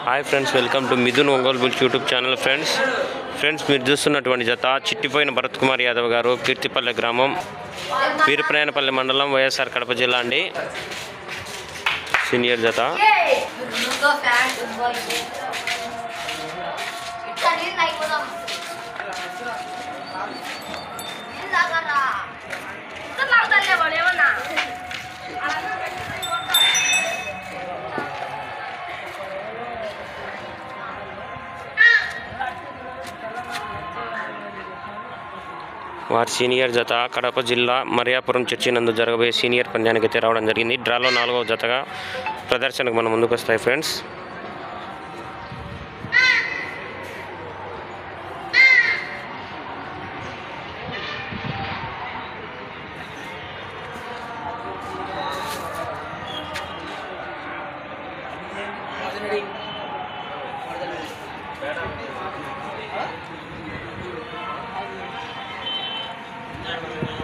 hi friends welcome to Mithun Ongole bulls YouTube channel friends friends మీరు చూస్తున్నటువంటి జత చిట్టిపోయిన భరత్ కుమార్ యాదవ్ గారు కీర్తిపల్లె గ్రామం వీరప్రయాణపల్లి మండలం వైఎస్ఆర్ కడప జిల్లా అండి సీనియర్ జత ఇంకో ఫ్యాన్ ఫుట్బాల్ ఇట్లా నీళ్ళు అయిపోదాం నీళ్ళు తాగరా ఇట్లా తాగుతారులే వాడు ఏమన్నా వారి సీనియర్ జత కడప జిల్లా మరియాపురం చర్చి నందు జరగబోయే సీనియర్ పంద్యానికి అయితే రావడం జరిగింది డ్రాలో నాలుగవ జతగా ప్రదర్శనకు మన ముందుకు వస్తాయి ఫ్రెండ్స్ Thank